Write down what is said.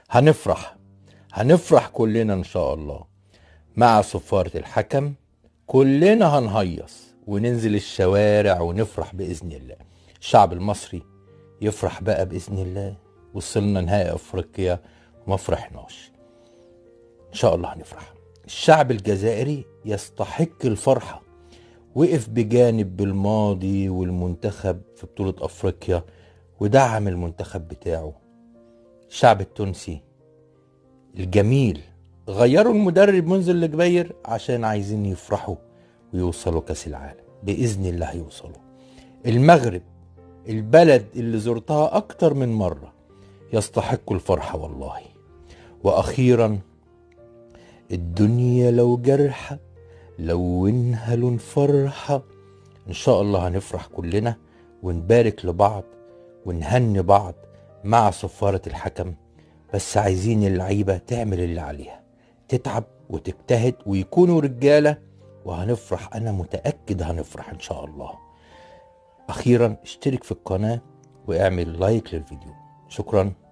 هنفرح هنفرح كلنا ان شاء الله مع صفارة الحكم كلنا هنهيص وننزل الشوارع ونفرح بإذن الله الشعب المصري يفرح بقى بإذن الله وصلنا نهائي أفريقيا وما فرحناش إن شاء الله هنفرح الشعب الجزائري يستحق الفرحة وقف بجانب بالماضي والمنتخب في بطولة أفريقيا ودعم المنتخب بتاعه الشعب التونسي الجميل غيروا المدرب منذ الجبير عشان عايزين يفرحوا ويوصلوا كاس العالم بإذن الله يوصلوا المغرب البلد اللي زرتها أكتر من مرة يستحق الفرحة والله وأخيرا الدنيا لو جرحة لونها لون فرحة إن شاء الله هنفرح كلنا ونبارك لبعض ونهني بعض مع صفارة الحكم بس عايزين اللعيبة تعمل اللي عليها تتعب وتجتهد ويكونوا رجالة وهنفرح أنا متأكد هنفرح إن شاء الله أخيرا اشترك في القناة واعمل لايك للفيديو شكرا